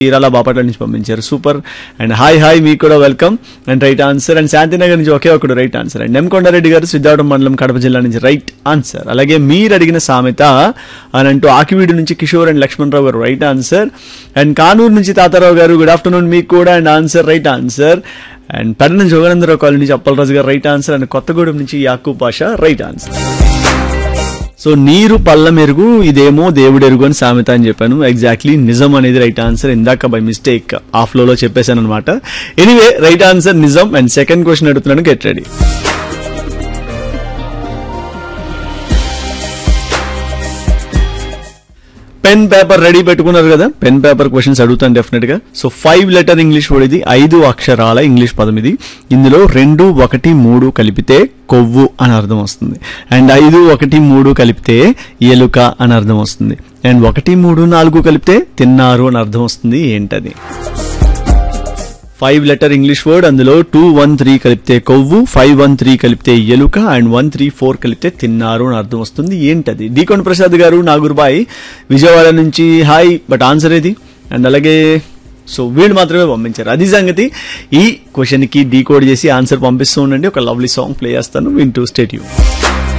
ఈరాల బాపట్ల నుంచి పంపించారు super and hi hi మీకు కూడా welcome and right answer and Shantinagar నుంచి ఒకే ఒకడు రైట్ ఆన్సర్ అండ్ నెమ్కొండారెడ్డి గారు సిద్ధావడం మండలం కడప జిల్లా నుంచి రైట్ ఆన్సర్ అలాగే మీరు అడిగిన సామెత అని అంటూ ఆకివీడు నుంచి కిషోర్ అండ్ లక్ష్మణరావు గారు రైట్ ఆన్సర్ అండ్ కానూరు నుంచి తాతారావు గారు గుడ్ ఆఫ్టర్నూన్ మీకు కూడా and answer right answer and Pedana Joganandarao colony నుంచి Appalaraju garu right answer and Kothagudem నుంచి Yakub Pasha right answer so నీరు పళ్ళ మెరుగు ఇదేమో దేవుడెరుగు అని సామెత అని చెప్పాను ఎగ్జాక్ట్లీ నిజం అనేది రైట్ ఆన్సర్ ఇందాక బై మిస్టేక్ ఆ ఫ్లోలో చెప్పేశాను అనమాట ఎనీవే రైట్ ఆన్సర్ నిజం అండ్ సెకండ్ క్వశ్చన్ అడుగుతున్నాను get ready pen paper ready పెట్టుకున్నారు కదా పెన్ పేపర్ క్వశ్చన్స్ అడుగుతాను డెఫినెట్ గా so five letter English word ఇది ఐదు అక్షరాల ఇంగ్లీష్ పదం ఇది ఇందులో రెండు ఒకటి మూడు కలిపితే కొవ్వు అని అర్థం వస్తుంది అండ్ ఐదు ఒకటి మూడు కలిపితే ఎలుక అని అర్థం వస్తుంది అండ్ ఒకటి మూడు నాలుగు కలిపితే తిన్నారు అని అర్థం వస్తుంది ఏంటది ఫైవ్ లెటర్ ఇంగ్లీష్ వర్డ్ అందులో టూ వన్ త్రీ కలిపితే కొవ్వు ఫైవ్ వన్ త్రీ కలిపితే ఎలుక అండ్ వన్ త్రీ ఫోర్ కలిపితే తిన్నారు అని అర్థం వస్తుంది ఏంటది డీకొండ ప్రసాద్ గారు నాగురుబాయ్ విజయవాడ నుంచి హాయ్ బట్ ఆన్సర్ ఏది అండ్ అలాగే సో వీళ్ళు మాత్రమే పంపించారు అది సంగతి ఈ క్వశ్చన్ కి డీకోడ్ చేసి ఆన్సర్ పంపిస్తూ ఉండండి ఒక లవ్లీ సాంగ్ ప్లే చేస్తాను వింటూ స్టేట్ యూ